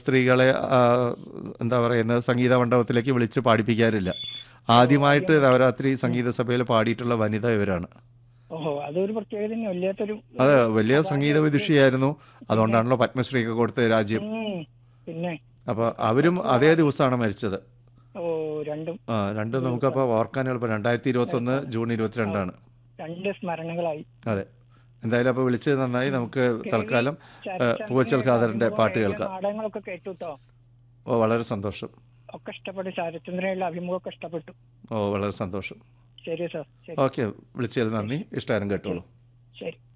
സ്ത്രീകളെ ആ, എന്താ പറയുന്നത് സംഗീത മണ്ഡപത്തിലേക്ക് വിളിച്ച് പാടിപ്പിക്കാറില്ല ആദ്യമായിട്ട് നവരാത്രി സംഗീത സഭയിൽ പാടിയിട്ടുള്ള വനിത ഇവരാണ് ഓഹോ അതൊരു പ്രത്യേകത തന്നെ വല്ലാത്തൊരു അത് വലിയ സംഗീത വിദുഷിയായിരുന്നു അതുകൊണ്ടാണല്ലോ പത്മശ്രീക്ക് കൊടുത്ത രാജ്യം ഉം, പിന്നെ അപ്പോൾ അവരും അതേ ദിവസമാണ് മരിച്ചത് ഓ രണ്ടും ആ രണ്ടും നമുക്കപ്പോൾ ഓർക്കാൻ എളുപ്പം രണ്ടായിരത്തി ഇരുപത്തൊന്ന് ജൂൺ ഇരുപത്തിരണ്ടാണ് രണ്ട് സ്മരണകളായി അതെ എന്തായാലും അപ്പോൾ വിളിച്ചത് നന്നായി നമുക്ക് തൽക്കാലം ഏ, പൂവച്ചൽ ഖാദറിന്റെ പാട്ട് കേൾക്കാം നാടകങ്ങളൊക്കെ കേട്ടു കേട്ടോ ഓ വളരെ സന്തോഷം ഒക്കെ ഇഷ്ടപ്പെട്ടു ശരത്ചന്ദ്രനുള്ള അഭിമുഖമൊക്കെ ഇഷ്ടപ്പെട്ടു ഓ വളരെ സന്തോഷം ശരി സാർ ശരി ഓക്കെ വിളിച്ചതിൽ നന്ദി ഇഷ്ടമാരും കേട്ടോളൂ ശരി